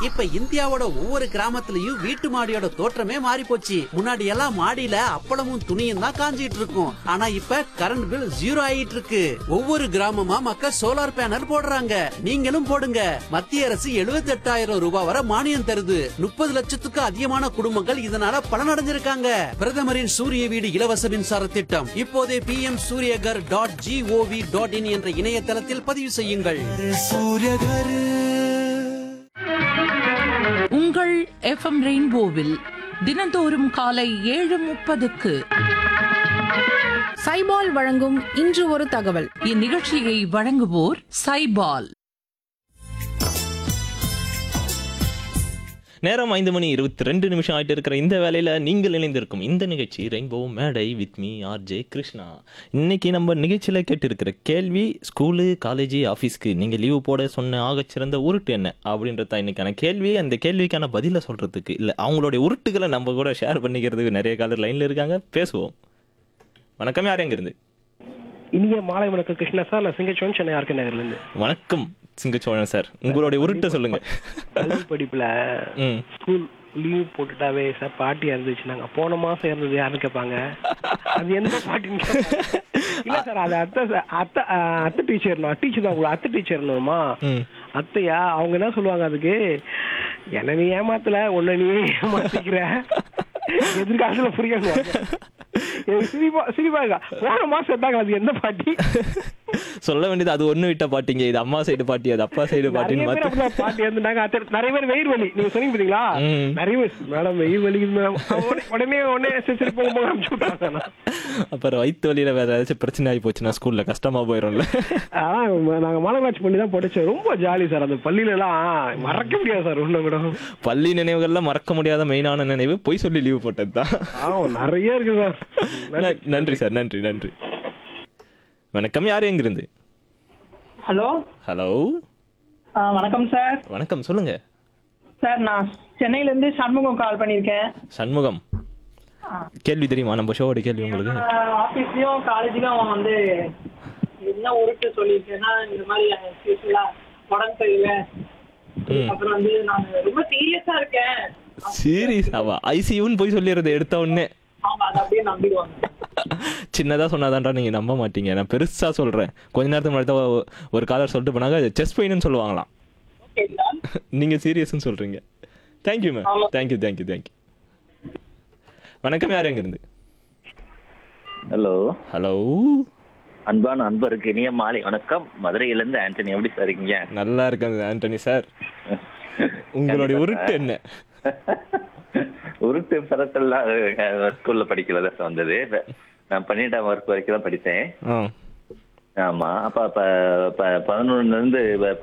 இப்ப இந்தியாவோட ஒவ்வொரு கிராமத்துலயும் வீட்டு மாடியோட தோற்றமே மாறி போச்சு முன்னாடி எல்லாம் மாடியில அப்பளமும் துணியும் தான் காஞ்சிட்டு இருக்கும் ஆனா இப்ப கரண்ட் பில் ஜீரோ ஆயிட்டு இருக்கு ஒவ்வொரு கிராமமா மக்கள் சோலார் பேனல் போடுறாங்க நீங்களும் போடுங்க மத்திய அரசு 78000 ரூபாய் வரை மானியம் தருது முப்பது லட்சத்துக்கு அதிகமான குடும்பங்கள் இதனால பலனடைஞ்சிருக்காங்க பிரதமரின் சூரிய வீடு இலவச மின்சார திட்டம் இப்போதே P M Suryaghar dot GOV dot in என்ற இணையதளத்தில் பதிவு செய்யுங்கள் உங்கள் எஃப்எம் ரெயின்போவில் தினந்தோறும் காலை ஏழு முப்பதுக்கு சைபால் வழங்கும் இன்று ஒரு தகவல் இந்நிகழ்ச்சியை வழங்குவோர் சைபால் நேரம் ஐந்து மணி இருபத்தி ரெண்டு நிமிஷம் ஆயிட்டு இருக்கிற இந்த வேலையில நீங்கள் இணைந்திருக்கும் இந்த நிகழ்ச்சி ரெயின்போ மேடை வித் மீ ஆர்ஜே கிருஷ்ணா இன்னைக்கு நம்ம நிகழ்ச்சியில கேட்டிருக்கிற கேள்வி ஸ்கூலு காலேஜ் ஆஃபீஸ்க்கு நீங்க லீவு போட சொன்ன ஆகச்சிறந்த உருட்டு என்ன அப்படின்றத இன்னைக்கான கேள்வி அந்த கேள்விக்கான பதிலை சொல்றதுக்கு இல்ல அவங்களுடைய உருட்டுகளை நம்ம கூட ஷேர் பண்ணிக்கிறதுக்கு நிறைய காலர் லைன்ல இருக்காங்க பேசுவோம் வணக்கம் யார் எங்க இருந்து இனிய மாலை வணக்கம் கிருஷ்ணா சார் நான் சிங்கச்சோன் சென்னை ஆர்கே நகர்ல இருந்து வணக்கம் சிங்கச்சோழன் சார் உங்களுடைய உருட்டை சொல்லுங்க கல்வி படிப்புல ம் ஸ்கூல் லீவ் போட்டுட்டாவே சார் பாட்டி இறந்துச்சு நாங்க போன மாசம் இறந்தது யாருன்னு கேட்பாங்க அது எந்த பாட்டின்னு கேட்பாங்க. இல்ல சார் அது அத்தை sir, அத்தை அஹ், அத்தை டீச்சர் டீச்சர் தான் உங்களுக்கு அத்தை டீச்சர்னுமா ம் அத்தையா அவங்க என்ன சொல்லுவாங்க அதுக்கு என்ன நீ ஏமாத்தல உன்னை நீ ஏமாத்திக்கிற எதிர்காலத்துல புரியணும் எனக்கு சிரிப்பா சிரிப்பா இருக்கா போன மாசம் இருந்தாங்க அது எந்த பாட்டி சொல்ல வேண்டியது அது ஒண்ணு விட்ட பாட்டிங்க இது அம்மா சைடு பாட்டி அது அப்பா சைடு நிறைய பாட்டின்னு பேர் மாத்தி அப்படிதான் பாட்டி இருந்தாங்க அத்தை- நிறைய பேர் வெயில் வலி நீங்க சொன்னீங்க பாத்தீங்களா ம். நிறைய பேர் மேடம் வெயில் வலி உடனே உடனே சரி சரி போங்க போங்க அனுப்பிச்சு விட்டாங்க நான். அப்புறம் வயிற்று வலியில வேற ஏதாச்சும் பிரச்சனை ஆகி போச்சுன்னா ஸ்கூல்ல கஷ்டமா போயிடும்ல அதான் ம- நாங்க மாநகராட்சி பண்ணி தான் படிச்சோம் ரொம்ப ஜாலி சார் அந்த பள்ளியில எல்லாம் மறக்க முடியாது சார் ஒண்ணு கூட பள்ளி நினைவுகள்ல மறக்க முடியாத மெயினான நினைவு பொய் சொல்லி லீவு போட்டது தான் ஆ நிறைய இருக்கு சார் நன்றி சார் நன்றி நன்றி வணக்கம் யார் எங்கிருந்து ஹலோ ஹலோ ஆ, வணக்கம் சார் வணக்கம் சொல்லுங்க சார் நான் சென்னையில இருந்து சண்முகம் கால் பண்ணியிருக்கேன் சண்முகம் கேள்வி தெரியுமா நம்ம ஷோவோட கேள்வி உங்களுக்கு ஆஃபீஸ்லயும் காலேஜ்லயும் அவன் வந்து என்ன உருட்டு சொல்லியிருக்கேன்னா இந்த மாதிரி ஸ்பெஷலா உடம்பு சரியில்லை ம். அப்புறம் வந்து நான் ரொம்ப சீரியஸா இருக்கேன் சீரியஸாவா ஐசியூன்னு போய் சொல்லிடுறது எடுத்த உடனே ஆமா அதை அப்படியே நம்பிடுவாங்க சின்னதா சொன்னாதான்டா நீங்க நம்ப மாட்டீங்க நான் பெருசா சொல்றேன் கொஞ்ச நேரத்துக்கு முன்னாடி தான் ஒ- ஒரு காலர் சொல்லிட்டு போனாங்க செஸ்ட் பெயின்னு சொல்லுவாங்களாம் ஓகே சார் நீங்க சீரியஸ்னு சொல்றீங்க தேங்க்யூ மேம் ஆமா. தேங்க்யூ தேங்க்யூ தேங்க்யூ வணக்கம் யார் எங்க இருந்து ஹலோ ஹலோ அன்பான அன்பருக்கு இனிய மாலை வணக்கம் மதுரையிலிருந்து ஆண்டனி எப்படி சார் இருக்கீங்க நல்லா இருக்கேன் ஆண்டனி சார் உங்களுடைய உருட்டு என்ன உருட்டு பரத்தெல்லாம் ஸ்கூல்ல படிக்கிறதா சார் வந்தது இப்ப நான் பன்னிரெண்டாம் வகுப்பு வரைக்கும் தான் படித்தேன் ஆ ஆமா அப்ப ப- ப- பதினொன்னுல இருந்து